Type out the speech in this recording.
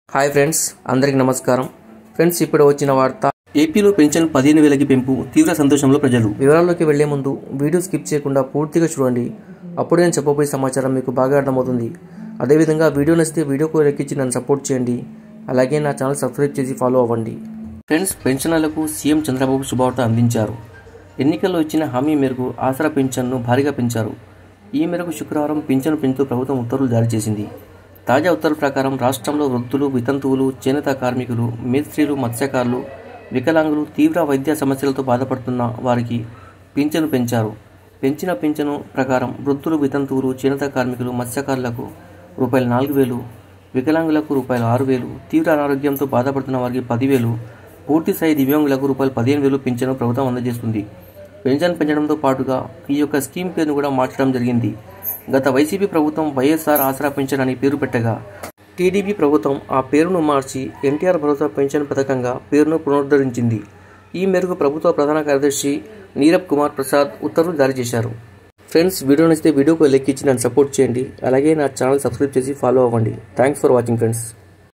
hi friends అందరికి నమస్కారం friends ఇప్పుడు వచ్చిన వార్త ఏపీలో పెన్షన్ పదిహేను వేలకి పెంపు తీవ్ర సంతోషంలో ప్రజలు వివరాల్లోకి వెళ్లే ముందు వీడియో స్కిప్ చేయకుండా పూర్తిగా చూడండి అప్పుడు నేను చెప్పబోయే సమాచారం మీకు బాగా అర్థమవుతుంది అదేవిధంగా వీడియో నచ్చితే వీడియోకు లెక్కించి నన్ను సపోర్ట్ చేయండి అలాగే నా ఛానల్ సబ్స్క్రైబ్ చేసి ఫాలో అవ్వండి ఫ్రెండ్స్ పెన్షనర్లకు సీఎం చంద్రబాబు శుభవార్త అందించారు ఎన్నికల్లో ఇచ్చిన హామీ మేరకు ఆసరా పెన్షన్ను భారీగా పెంచారు ఈ మేరకు శుక్రవారం పింఛను పెంచుతూ ప్రభుత్వం ఉత్తర్వులు జారీ చేసింది తాజా ఉత్తర్వుల ప్రకారం రాష్ట్రంలో వృద్ధులు వితంతువులు చేనేత కార్మికులు మేస్త్రీలు మత్స్యకారులు వికలాంగులు తీవ్ర వైద్య సమస్యలతో బాధపడుతున్న వారికి పింఛను పెంచారు పెంచిన పింఛను ప్రకారం వృద్ధులు వితంతువులు చేనేత కార్మికులు మత్స్యకారులకు రూపాయలు నాలుగు వేలు వికలాంగులకు రూపాయలు ఆరు వేలు తీవ్ర అనారోగ్యంతో బాధపడుతున్న వారికి పదివేలు పూర్తి స్థాయి దివ్యాంగులకు రూపాయలు పదిహేను వేలు పింఛను ప్రభుత్వం అందజేస్తుంది పెన్షన్ పెంచడంతో పాటుగా ఈ యొక్క స్కీమ్ పేరును కూడా మార్చడం జరిగింది గత వైసీపీ ప్రభుత్వం వైఎస్ఆర్ ఆసరా పెన్షన్ అని పేరు పెట్టగా టీడీపీ ప్రభుత్వం ఆ పేరును మార్చి ఎన్టీఆర్ భరోసా పెన్షన్ పథకంగా పేరును పునరుద్ధరించింది ఈ మేరకు ప్రభుత్వ ప్రధాన కార్యదర్శి నీరబ్ కుమార్ ప్రసాద్ ఉత్తర్వులు జారీ చేశారు ఫ్రెండ్స్ వీడియో నచ్చితే వీడియోకు లెక్కించి నన్ను సపోర్ట్ చేయండి అలాగే నా ఛానల్ సబ్స్క్రైబ్ చేసి ఫాలో అవ్వండి థ్యాంక్స్ ఫర్ వాచింగ్ ఫ్రెండ్స్